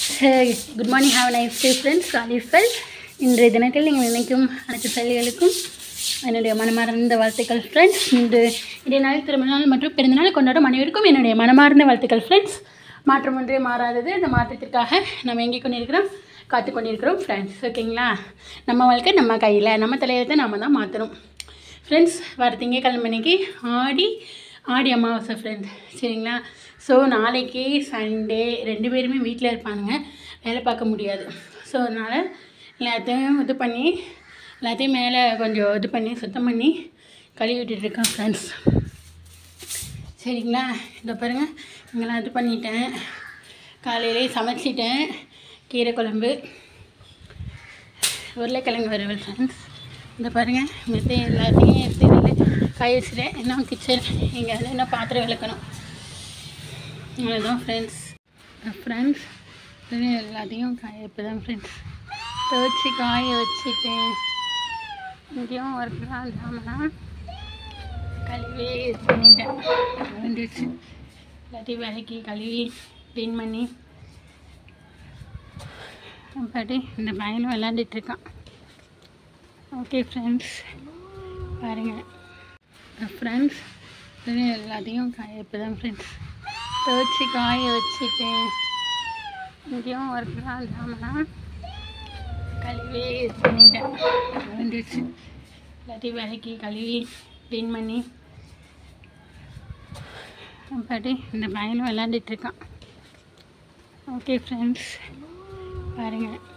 good morning have nice day friends காலிஃபல் இன்றைய தினத்தில் நீங்கள் நினைக்கும் அனைத்து செயல்களுக்கும் என்னுடைய மனமார்ந்த வாழ்த்துக்கள் ஃப்ரெண்ட்ஸ் இன்று இன்றைய நாள் திருமணநாள் மற்றும் பிறந்தநாள் கொண்டாடும் அனைவருக்கும் என்னுடைய மனமார்ந்த வாழ்த்துக்கள் ஃப்ரெண்ட்ஸ் மாற்றம் ஒன்றே மாறாதது இந்த மாற்றத்திற்காக நம்ம எங்கே கொண்டிருக்கிறோம் காத்து கொண்டிருக்கிறோம் ஃப்ரெண்ட்ஸ் ஓகேங்களா நம்ம வாழ்க்கை நம்ம கையில் நம்ம தலையத்தை நம்ம தான் மாற்றணும் ஃப்ரெண்ட்ஸ் வர திங்கக்கிழமை அன்னைக்கு ஆடி ஆடி அமாவாசை ஃப்ரெண்ட் சரிங்களா ஸோ நாளைக்கு சண்டே ரெண்டு பேருமே வீட்டில் இருப்பானுங்க வேலை பார்க்க முடியாது ஸோ அதனால் எல்லாத்தையும் இது பண்ணி எல்லாத்தையும் மேலே கொஞ்சம் இது பண்ணி சுத்தம் பண்ணி கழுவி விட்டுட்டு இருக்கேன் ஃப்ரெண்ட்ஸ் சரிங்களா இதை பாருங்கள் இங்கெல்லாம் இது பண்ணிட்டேன் காலையிலே சமைச்சிட்டேன் கீரை குழம்பு உருளைக்கிழங்கு வறுவல் ஃப்ரெண்ட்ஸ் இந்த பாருங்கள் மெத்தை எல்லாத்தையும் எடுத்து இதில் காய வச்சுட்டேன் இன்னும் கிச்சன் இங்கே வந்து இன்னும் பாத்திரம் விளக்கணும் அவ்வளோதான் ஃப்ரெண்ட்ஸ் ஃப்ரெண்ட்ஸ் இது எல்லாத்தையும் காய இப்போ தான் ஃப்ரெண்ட்ஸ் துவச்சி காய வச்சுட்டேன் இங்கேயும் ஒர்க்லாம் இல்லாமல் கழுவி இது பண்ணிட்டேன் வந்துடுச்சு எல்லாத்தையும் விளக்கி கழுவி க்ளீன் பண்ணி பாட்டி இந்த பையனும் விளாண்டுட்டு இருக்கான் ஓகே ஃப்ரெண்ட்ஸ் பாருங்கள் ஃப்ரெண்ட்ஸ் இது எல்லாத்தையும் காய இப்போ தான் ஃப்ரெண்ட்ஸ் துவச்சி காய வச்சுட்டேன் இங்கேயும் ஒர்க்லாம் இல்லாமல் கழுவி இது பண்ணிட்டேன் வந்துடுச்சு எல்லாத்தையும் விளக்கி கழுவி க்ளீன் பண்ணி பாட்டி இந்த பையனும் விளாண்டுட்டு இருக்கான் ஓகே ஃப்ரெண்ட்ஸ் பாருங்கள்